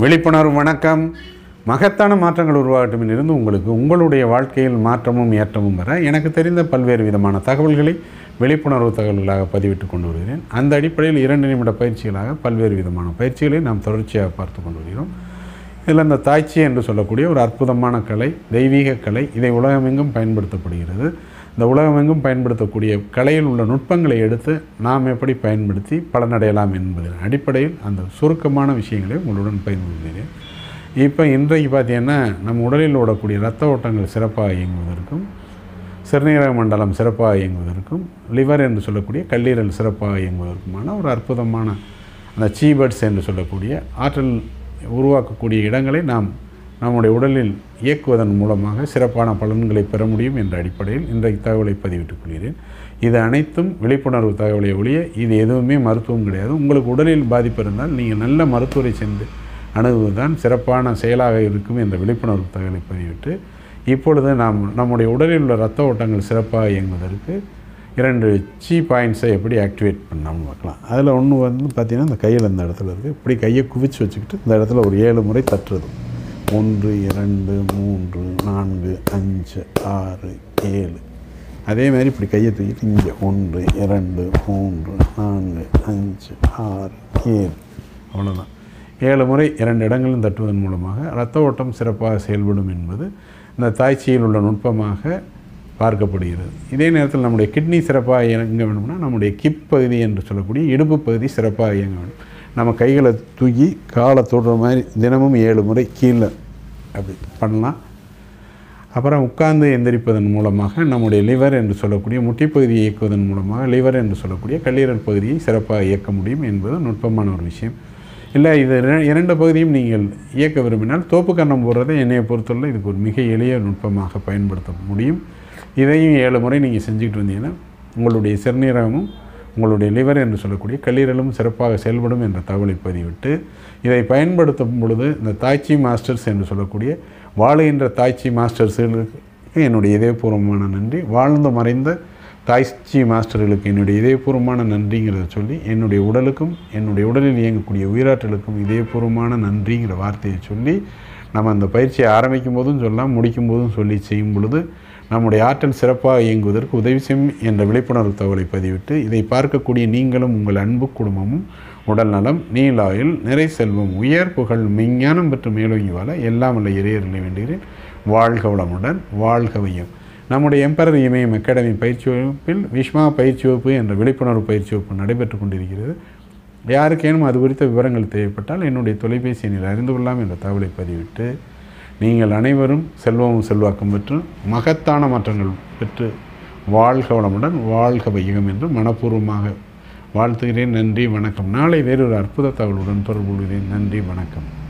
விழிப்புணர்வு வணக்கம் மகத்தான மாற்றங்கள் உருவாகட்டும் இருந்து உங்களுக்கு உங்களுடைய வாழ்க்கையில் மாற்றமும் ஏற்றமும் வர எனக்கு தெரிந்த பல்வேறு விதமான தகவல்களை விழிப்புணர்வு தகவல்களாக பதிவிட்டு கொண்டு வருகிறேன் அந்த அடிப்படையில் இரண்டு நிமிட பயிற்சிகளாக பல்வேறு விதமான பயிற்சிகளை நாம் தொடர்ச்சியாக பார்த்து கொண்டு வருகிறோம் இதில் இந்த தாய்ச்சி என்று சொல்லக்கூடிய ஒரு அற்புதமான கலை தெய்வீக கலை இதை உலகமெங்கும் பயன்படுத்தப்படுகிறது இந்த உலகமெங்கும் பயன்படுத்தக்கூடிய கலையில் உள்ள நுட்பங்களை எடுத்து நாம் எப்படி பயன்படுத்தி பலனடையலாம் என்பதன் அடிப்படையில் அந்த சுருக்கமான விஷயங்களை உங்களுடன் பகிர்ந்து கொள்கிறேன் இப்போ இன்றைக்கு பார்த்தீங்கன்னா நம்ம உடலில் ஓடக்கூடிய இரத்த ஓட்டங்கள் சிறப்பாக இயங்குவதற்கும் சிறுநீரக மண்டலம் சிறப்பாக இயங்குவதற்கும் லிவர் என்று சொல்லக்கூடிய கல்லீரல் சிறப்பாக இயங்குவதற்குமான ஒரு அற்புதமான அந்த சீபர்ட்ஸ் என்று சொல்லக்கூடிய ஆற்றல் உருவாக்கக்கூடிய இடங்களை நாம் நம்முடைய உடலில் இயக்குவதன் மூலமாக சிறப்பான பலன்களை பெற முடியும் என்ற அடிப்படையில் இன்றைக்கு தகவலை பதிவிட்டுக் கொள்கிறேன் இது அனைத்தும் விழிப்புணர்வு தகவலை ஒழிய இது எதுவுமே மருத்துவம் கிடையாது உங்களுக்கு உடலில் பாதிப்பு இருந்தால் நீங்கள் நல்ல மருத்துவரை சென்று அணுகுவதுதான் சிறப்பான செயலாக இருக்கும் என்ற விழிப்புணர்வு தகவலை பதிவிட்டு இப்பொழுது நாம் நம்முடைய உடலில் உள்ள இரத்த ஓட்டங்கள் சிறப்பாக இயங்குவதற்கு இரண்டு சீ பாயிண்ட்ஸை எப்படி ஆக்டிவேட் பண்ணாமல் பார்க்கலாம் அதில் ஒன்று வந்து பார்த்திங்கன்னா இந்த கையில் இந்த இடத்துல இருக்குது இப்படி கையை குவிச்சு வச்சுக்கிட்டு இந்த இடத்துல ஒரு ஏழு முறை தட்டுறது ஒன்று இரண்டு மூன்று நான்கு அஞ்சு ஆறு ஏழு அதே மாதிரி இப்படி கையை தூக்கிட்டு இங்கே ஒன்று இரண்டு மூன்று நான்கு அஞ்சு ஆறு ஏழு அவ்வளோதான் ஏழு முறை இரண்டு இடங்களும் தட்டுவதன் மூலமாக இரத்த ஓட்டம் சிறப்பாக செயல்படும் என்பது இந்த தாய்ச்சியில் உள்ள நுட்பமாக பார்க்கப்படுகிறது இதே நேரத்தில் நம்முடைய கிட்னி சிறப்பாக இயங்க வேண்டும்னா நம்முடைய கிப் பகுதி என்று சொல்லக்கூடிய இடுப்பு பகுதி சிறப்பாக இயங்க வேண்டும் நம்ம கைகளை தூக்கி காலை தொடுற மாதிரி தினமும் ஏழு முறை கீழே அப்படி பண்ணலாம் அப்புறம் உட்கார்ந்து எந்திரிப்பதன் மூலமாக நம்முடைய லிவர் என்று சொல்லக்கூடிய முட்டிப்பகுதியை இயக்குவதன் மூலமாக லிவர் என்று சொல்லக்கூடிய கல்லீரல் பகுதியை சிறப்பாக இயக்க முடியும் என்பது நுட்பமான ஒரு விஷயம் இல்லை இது இர- இரண்டு பகுதியும் நீங்கள் இயக்க விரும்பினால் தோப்பு கன்னம் போடுறதை என்னையை பொறுத்தவரை இதுக்கு ஒரு மிக எளிய நுட்பமாக பயன்படுத்த முடியும் இதையும் ஏழு முறை நீங்கள் செஞ்சுக்கிட்டு வந்தீங்கன்னா உங்களுடைய சிறுநீரகமும் உங்களுடைய லிவர் என்று சொல்லக்கூடிய கல்லீரலும் சிறப்பாக செயல்படும் என்ற தகவலை பதிவிட்டு இதை பயன்படுத்தும் பொழுது இந்த தாய்ச்சி மாஸ்டர்ஸ் என்று சொல்லக்கூடிய வாழுகின்ற தாய்ச்சி மாஸ்டர்ஸுகளுக்கு என்னுடைய இதயபூர்வமான நன்றி வாழ்ந்து மறைந்த தாய்ச்சி மாஸ்டர்களுக்கு என்னுடைய இதயபூர்வமான நன்றிங்கிறத சொல்லி என்னுடைய உடலுக்கும் என்னுடைய உடலில் இயங்கக்கூடிய உயிராற்றலுக்கும் இதயபூர்வமான நன்றிங்கிற வார்த்தையை சொல்லி நம்ம அந்த பயிற்சியை ஆரம்பிக்கும் போதும் சொல்லலாம் முடிக்கும் போதும் சொல்லி செய்யும் பொழுது நம்முடைய ஆற்றல் சிறப்பாக இயங்குவதற்கு உதவி செய்யும் என்ற விழிப்புணர்வு தகவலை பதிவிட்டு இதை பார்க்கக்கூடிய நீங்களும் உங்கள் அன்பு குடும்பமும் உடல் நலம் நீலாயில் நிறை செல்வம் உயர் புகழ் மெஞ்ஞானம் பெற்று மேலோங்கி வாழ எல்லாம் உள்ள இறையர்களை வேண்டுகிறேன் வாழ்க வளமுடன் வாழ்க வையம் நம்முடைய எம்பரர் இமயம் அகாடமி பயிற்சி வகுப்பில் விஸ்மா பயிற்சி வகுப்பு என்ற விழிப்புணர்வு பயிற்சி வகுப்பு நடைபெற்று கொண்டிருக்கிறது யாருக்கேனும் அது குறித்த விவரங்கள் தேவைப்பட்டால் என்னுடைய தொலைபேசி எண்ணில் அறிந்து கொள்ளலாம் என்ற தகவலை பதிவிட்டு நீங்கள் அனைவரும் செல்வமும் செல்வாக்கும் பெற்று மகத்தான மாற்றங்கள் பெற்று வாழ்க வளமுடன் வாழ்க வையகம் என்று மனப்பூர்வமாக வாழ்த்துகிறேன் நன்றி வணக்கம் நாளை வேறொரு அற்புத தகவலுடன் தொடர்பு கொள்கிறேன் நன்றி வணக்கம்